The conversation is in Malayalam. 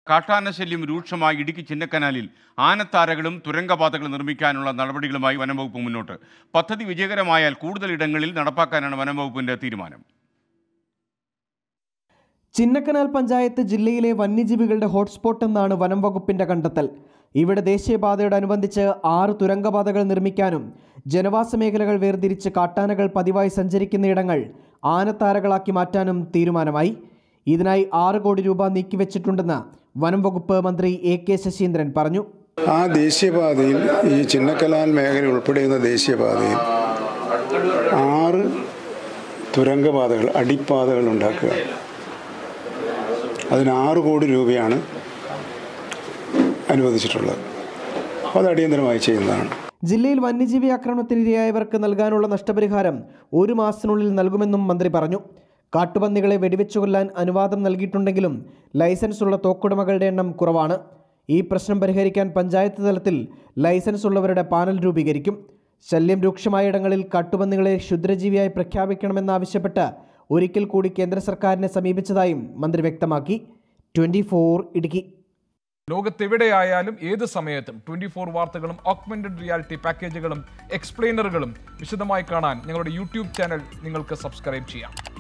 കാട്ടാന ശല്യം രൂക്ഷമായ ഇടുക്കി ചിന്നക്കനാലിൽ ആനത്താരകളും തുരങ്കപാതകൾ നിർമ്മിക്കാനുള്ള നടപടികളുമായി വനംവകുപ്പ് മുന്നോട്ട് പദ്ധതി വിജയകരമായാൽ കൂടുതൽ ഇടങ്ങളിൽ നടപ്പാക്കാനാണ് വനംവകുപ്പിന്റെ തീരുമാനം ചിന്നക്കനാൽ പഞ്ചായത്ത് ജില്ലയിലെ വന്യജീവികളുടെ ഹോട്ട്സ്പോട്ട് എന്നാണ് വനം വകുപ്പിന്റെ കണ്ടെത്തൽ ഇവിടെ ദേശീയപാതയോടനുബന്ധിച്ച് ആറ് തുരങ്കപാതകൾ നിർമ്മിക്കാനും ജനവാസ മേഖലകൾ വേർതിരിച്ച് കാട്ടാനകൾ പതിവായി സഞ്ചരിക്കുന്ന ഇടങ്ങൾ ആനത്താരകളാക്കി മാറ്റാനും തീരുമാനമായി ഇതിനായി ആറ് കോടി രൂപ നീക്കിവെച്ചിട്ടുണ്ടെന്ന് വനം വകുപ്പ് മന്ത്രി എ കെ ശശീന്ദ്രൻ പറഞ്ഞു ആ ദേശീയപാതയിൽ ഈ ചിന്നക്കലാൽ മേഖല ഉൾപ്പെടെയുള്ള ദേശീയപാതയിൽ ആറ് തുരങ്കപാതകൾ അടിപ്പാതകൾ ഉണ്ടാക്കുക അതിന് ആറ് കോടി രൂപയാണ് അനുവദിച്ചിട്ടുള്ളത് അപ്പോൾ അത് അടിയന്തരമായി ചെയ്യുന്നതാണ് ജില്ലയിൽ വന്യജീവി ആക്രമണത്തിനിരയായവർക്ക് നൽകാനുള്ള നഷ്ടപരിഹാരം ഒരു മാസത്തിനുള്ളിൽ നൽകുമെന്നും മന്ത്രി പറഞ്ഞു കാട്ടുപന്നികളെ വെടിവെച്ചു കൊല്ലാൻ അനുവാദം നൽകിയിട്ടുണ്ടെങ്കിലും ലൈസൻസ് ഉള്ള തോക്കുടമകളുടെ എണ്ണം കുറവാണ് ഈ പ്രശ്നം പരിഹരിക്കാൻ പഞ്ചായത്ത് തലത്തിൽ ലൈസൻസ് ഉള്ളവരുടെ പാനൽ രൂപീകരിക്കും ശല്യം രൂക്ഷമായ ഇടങ്ങളിൽ കാട്ടുപന്നികളെ ക്ഷുദ്രജീവിയായി പ്രഖ്യാപിക്കണമെന്നാവശ്യപ്പെട്ട് ഒരിക്കൽ കൂടി കേന്ദ്ര സർക്കാരിനെ സമീപിച്ചതായും മന്ത്രി വ്യക്തമാക്കി ട്വൻറ്റി ഇടുക്കി ലോകത്തെവിടെയായാലും ഏത് സമയത്തും ട്വന്റി ഫോർ വാർത്തകളും ഓഗ്മെന്റഡ് റിയാലിറ്റി പാക്കേജുകളും എക്സ്പ്ലെയിനറുകളും വിശദമായി കാണാൻ ഞങ്ങളുടെ യൂട്യൂബ് ചാനൽ നിങ്ങൾക്ക് സബ്സ്ക്രൈബ് ചെയ്യാം